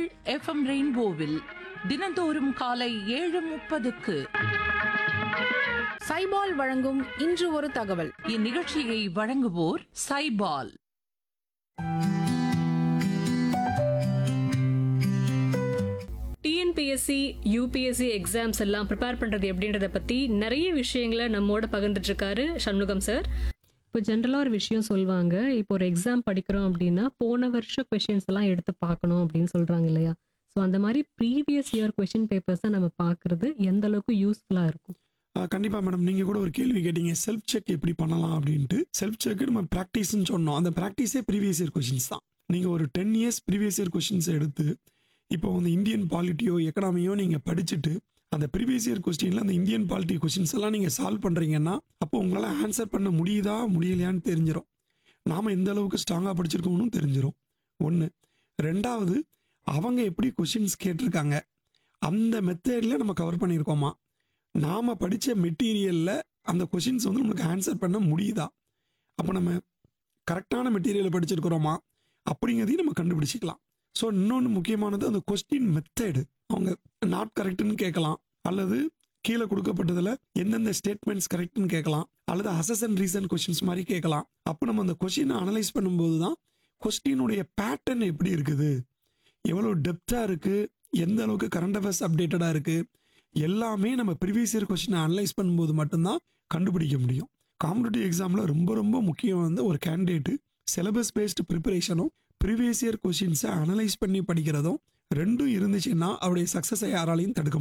FM ரெயின்போவில் தினந்தோறும் காலை ஏழு முப்பதுக்கு சைபால் வழங்கும் இன்று ஒரு தகவல் இந்நிகழ்ச்சியை வழங்குவோர் சைபால் டிஎன்பிஎஸ்சி யூபிஎஸ்சி எக்ஸாம்ஸ் எல்லாம் ப்ரிப்பேர் பண்ணுறது எப்படின்றத பற்றி நிறைய விஷயங்களை நம்மோட பகிர்ந்துட்டு இருக்காரு சண்முகம் சார் இப்போ ஜென்ரலாக ஒரு விஷயம் சொல்லுவாங்க இப்போ ஒரு எக்ஸாம் படிக்கிறோம் அப்படின்னா போன வருஷம் கொஷின்ஸ் எல்லாம் எடுத்து பார்க்கணும் அப்படின்னு சொல்கிறாங்க இல்லையா ஸோ அந்த மாதிரி ப்ரீவியஸ் இயர் கொஷின் பேப்பர்ஸை நம்ம பார்க்குறது எந்த அளவுக்கு யூஸ்ஃபுல்லாக இருக்கும் ஆ, கண்டிப்பா மேடம் நீங்க கூட ஒரு கேள்வி கேட்டீங்க செல்ஃப் செக் எப்படி பண்ணலாம் அப்படின்ட்டு செல்ஃப் செக் நம்ம ப்ராக்டிஸ்னு சொன்னோம் அந்த ப்ராக்டிஸே ப்ரீவியஸ் இயர் கொஷின்ஸ் தான் நீங்க ஒரு ten years previous year questions எடுத்து இப்போ வந்து இந்தியன் பாலிட்டியோ எக்கனாமியோ நீங்க படிச்சுட்டு அந்த ப்ரீவியஸ் இயர் கொஸ்டின்ல அந்த இந்தியன் பாலிட்டி கொஷின்ஸ் எல்லாம் நீங்க சால்வ் பண்றீங்கன்னா அப்போ உங்களால ஆன்சர் பண்ண முடியுதா முடியலையான்னு தெரிஞ்சிடும் நாம எந்த அளவுக்கு ஸ்ட்ராங்கா படிச்சிருக்கோம்னு தெரிஞ்சிடும் ஒன்று ரெண்டாவது அவங்க எப்படி கொஷின்ஸ் கேட்டிருக்காங்க அந்த மெத்தட்ல நம்ம கவர் பண்ணியிருக்கோமா நாம படிச்ச மெட்டீரியல்ல அந்த கொஷின்ஸ் வந்து நம்மளுக்கு ஆன்சர் பண்ண முடியுதா அப்போ நம்ம கரெக்டான மெட்டீரியலை படிச்சிருக்கிறோமா அப்படிங்கிறதையும் நம்ம கண்டுபிடிச்சிக்கலாம் ஸோ இன்னொன்று முக்கியமானது அந்த கொஸ்டின் மெத்தடு அவங்க நாட் கரெக்ட்னு கேட்கலாம் அல்லது கீழே கொடுக்கப்பட்டதுல எந்தெந்த ஸ்டேட்மெண்ட்ஸ் கரெக்ட்னு கேட்கலாம் அல்லது அசஸ் அண்ட் ரீசன் கொஷின்ஸ் மாதிரி கேட்கலாம் அப்போ நம்ம அந்த கொஷினை அனலைஸ் பண்ணும்போது தான் கொஸ்டினுடைய பேட்டர்ன் எப்படி இருக்குது எவ்வளோ டெப்த்தாக இருக்குது எந்த அளவுக்கு கரண்ட் அஃபேர்ஸ் அப்டேட்டடாக இருக்குது எல்லாமே நம்ம ப்ரீவியஸ் இயர் கொஸ்டினை அனலைஸ் பண்ணும்போது மட்டும்தான் கண்டுபிடிக்க முடியும் காம்படிட்டிவ் எக்ஸாமில் ரொம்ப ரொம்ப முக்கியம் வந்து ஒரு கேண்டிடேட்டு சிலபஸ் பேஸ்டு ப்ரிப்பரேஷனும் ப்ரீவியஸ் இயர் கொஷின்ஸை அனலைஸ் பண்ணி படிக்கிறதும் ரெண்டும் இருந்துச்சுன்னா அவருடைய சக்ஸஸை யாராலையும் தடுக்க முடியாது